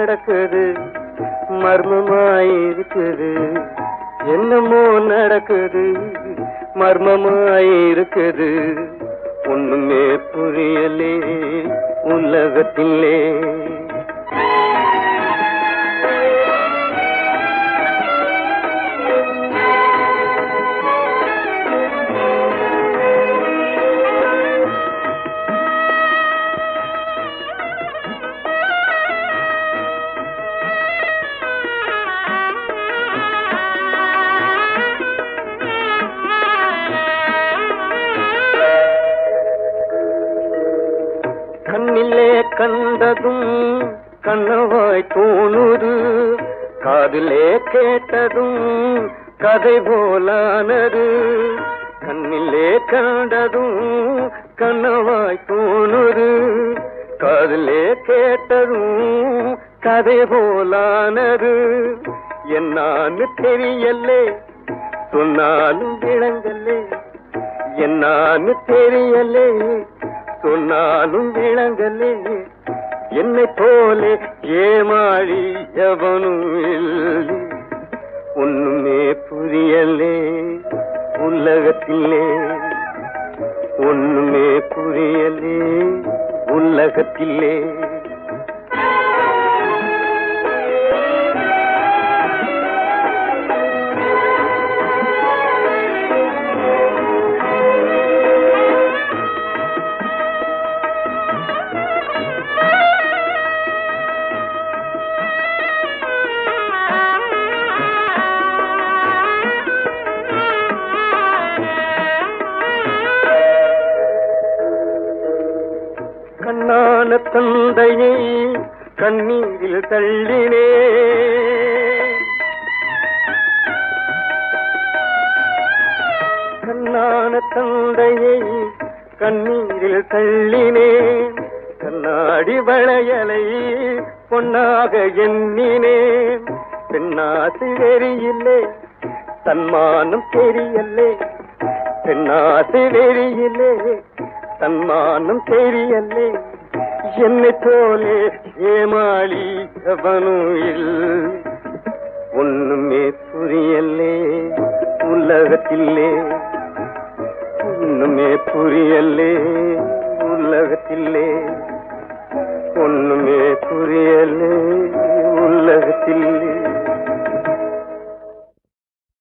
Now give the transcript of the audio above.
நடக்குது மர்மமாயிருக்குது என்னமோ நடக்குது மர்மமாயிருக்குது ஒண்ணுமே புரியலே உலகத்திலே கண்ணிலே கண்டதும் கண்ணவாய் தோணுது காதிலே கேட்டதும் கதை போலானது கண்ணிலே கண்டதும் கண்ணவாய் தோணுது காதிலே கேட்டதும் கதை போலானது என்னான்னு தெரியலே சொன்னாலும் விளங்கலே என்னான்னு தெரியலே சொன்னாலும் விளங்கலே என்னை போலே ஏமாளி எவனும் இல்லை ஒண்ணுமே புரியலே உலகத்திலே ஒண்ணுமே புரியலே உலகத்திலே கண்ணான தந்தையை கண்ணீரில் தள்ளினே கண்ணான தந்தையை கண்ணீரில் தள்ளினேன் கண்ணாடி வளையலை பொன்னாக எண்ணினேன் பெண்ணாசி வெறியில்லே தன்மானம் தெரியலே பெண்ணாசி வெறியிலே தன்மானம் தெரியலே என்னை போலே ஏமாளி எவனும் இல்லை ஒண்ணுமே புரியலே உலகத்திலே ஒண்ணுமே புரியலே உலகத்திலே ஒண்ணுமே புரிய